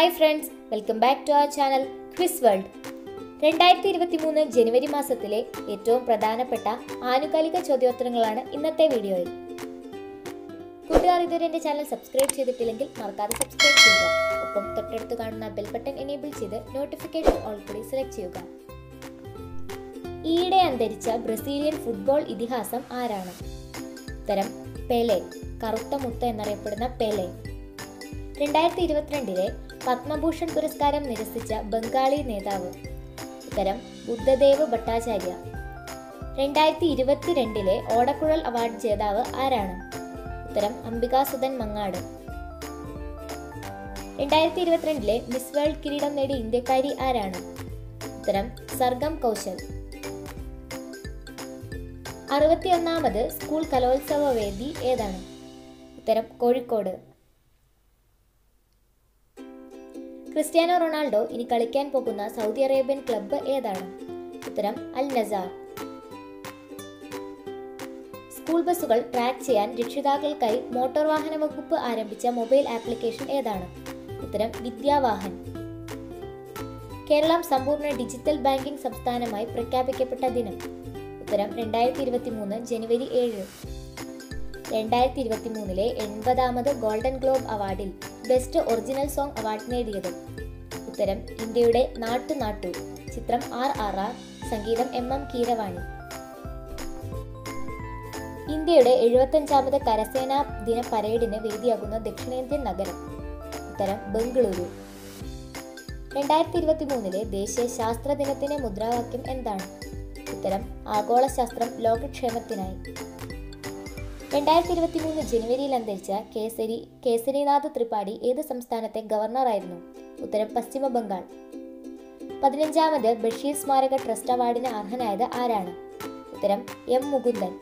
hi friends welcome back to our channel quiz world രണ്ടായിരത്തി ഇരുപത്തി മൂന്ന് ജനുവരി മാസത്തിലെ ഏറ്റവും പ്രധാനപ്പെട്ട ആനുകാലിക ചോദ്യോത്തരങ്ങളാണ് ഇന്നത്തെ വീഡിയോയിൽ കൂട്ടുകാർ ഇതുവരെ എൻ്റെ ചാനൽ സബ്സ്ക്രൈബ് ചെയ്തിട്ടില്ലെങ്കിൽ മറക്കാതെ സബ്സ്ക്രൈബ് ചെയ്യുക ഒപ്പം തൊട്ടടുത്ത് കാണുന്ന ബെൽ ബട്ടൺ എനേബിൾ ചെയ്ത് നോട്ടിഫിക്കേഷൻ ഓൾ കൂടി സെലക്ട് ചെയ്യുക ഈയിടെ അന്തരിച്ച ബ്രസീലിയൻ ഫുട്ബോൾ ഇതിഹാസം ആരാണ് ഉത്തരം പെലെ കറുത്ത മുത്ത എന്നറിയപ്പെടുന്ന പെലെ രണ്ടായിരത്തി ഇരുപത്തിരണ്ടിലെ പത്മഭൂഷൺ പുരസ്കാരം നിരസിച്ച ബംഗാളി നേതാവ് ഉത്തരം ബുദ്ധദേവ് ഭട്ടാചാര്യ രണ്ടായിരത്തി ഇരുപത്തിരണ്ടിലെ ഓടക്കുഴൽ അവാർഡ് ജേതാവ് ആരാണ് ഉത്തരം അംബികാസുധൻ മങ്ങാട് രണ്ടായിരത്തി ഇരുപത്തിരണ്ടിലെ മിസ് വേൾഡ് കിരീടം നേടിയ ഇന്ത്യക്കാരി ആരാണ് ഉത്തരം സർഗം കൗശൽ അറുപത്തിയൊന്നാമത് സ്കൂൾ കലോത്സവ വേദി ഏതാണ് ഉത്തരം കോഴിക്കോട് ക്രിസ്ത്യാനോ റൊണാൾഡോ ഇനി കളിക്കാൻ പോകുന്ന സൗദി അറേബ്യൻ ക്ലബ്ബ് ഏതാണ് ഉത്തരം അൽ നസാർ സ്കൂൾ ബസ്സുകൾ ട്രാക്ക് ചെയ്യാൻ രക്ഷിതാക്കൾക്കായി മോട്ടോർ വാഹന വകുപ്പ് ആരംഭിച്ച മൊബൈൽ ആപ്ലിക്കേഷൻ ഏതാണ് ഉത്തരം വിദ്യാവാഹൻ കേരളം സമ്പൂർണ്ണ ഡിജിറ്റൽ ബാങ്കിംഗ് സംസ്ഥാനമായി പ്രഖ്യാപിക്കപ്പെട്ട ദിനം ഉത്തരം രണ്ടായിരത്തി ഇരുപത്തി മൂന്ന് ജനുവരി ഏഴ് രണ്ടായിരത്തി ഇരുപത്തി മൂന്നിലെ എൺപതാമത് ഗോൾഡൻ ഗ്ലോബ് അവാർഡിൽ ബെസ്റ്റ് ഒറിജിനൽ സോങ് അവാർഡ് നേടിയത് ഉത്തരം ഇന്ത്യയുടെ നാട്ടു നാട്ടു ചിത്രം ആർ ആർ ആർ സംഗീതം എം എം കീരവാണി ഇന്ത്യയുടെ എഴുപത്തഞ്ചാമത് കരസേനാ ദിന പരേഡിന് വേദിയാകുന്ന ദക്ഷിണേന്ത്യൻ നഗരം ഉത്തരം ബംഗളൂരു രണ്ടായിരത്തി ഇരുപത്തി മൂന്നിലെ ദേശീയ ശാസ്ത്ര ദിനത്തിന്റെ മുദ്രാവാക്യം എന്താണ് ഉത്തരം ആഗോള ശാസ്ത്രം ലോകക്ഷേമത്തിനായി രണ്ടായിരത്തി ഇരുപത്തി മൂന്ന് ജനുവരിയിൽ അന്തരിച്ച കേസരി കേസരിനാഥ് ത്രിപാഠി ഏത് സംസ്ഥാനത്തെ ഗവർണറായിരുന്നു ഉത്തരം പശ്ചിമ ബംഗാൾ പതിനഞ്ചാമത് ബഷീർ സ്മാരക ട്രസ്റ്റ് അവാർഡിന് അർഹനായത് ആരാണ് ഉത്തരം എം മുകുന്ദൻ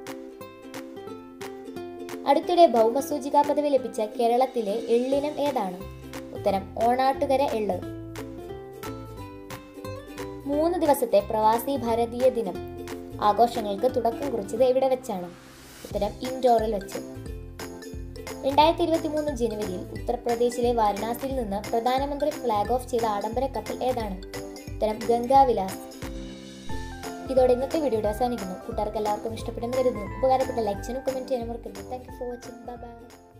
അടുത്തിടെ ഭൗമസൂചികാ പദവി ലഭിച്ച കേരളത്തിലെ എള്ളിനം ഏതാണ് ഉത്തരം ഓണാട്ടുകര എള്ള് മൂന്ന് ദിവസത്തെ പ്രവാസി ഭാരതീയ ദിനം ആഘോഷങ്ങൾക്ക് തുടക്കം കുറിച്ചത് എവിടെ വെച്ചാണ് ഉത്തരം ഇൻഡോറിൽ വെച്ച് രണ്ടായിരത്തി ഇരുപത്തി മൂന്ന് ജനുവരിയിൽ ഉത്തർപ്രദേശിലെ വാരണാസിയിൽ നിന്ന് പ്രധാനമന്ത്രി ഫ്ലാഗ് ഓഫ് ചെയ്ത ആഡംബര കപ്പൽ ഏതാണ് ഉത്തരം ഗംഗാവിലാസ് ഇതോടെ ഇന്നത്തെ വീഡിയോയുടെ അവസാനിക്കുന്നു കൂട്ടുകാർക്ക് എല്ലാവർക്കും ഇഷ്ടപ്പെടുന്നു കരുതുന്നു ഉപകാരപ്പെട്ട ലൈക്ക് ചെയ്യാനും കമന്റ് ചെയ്യാനും മറക്കരുത് thank you for watching bye by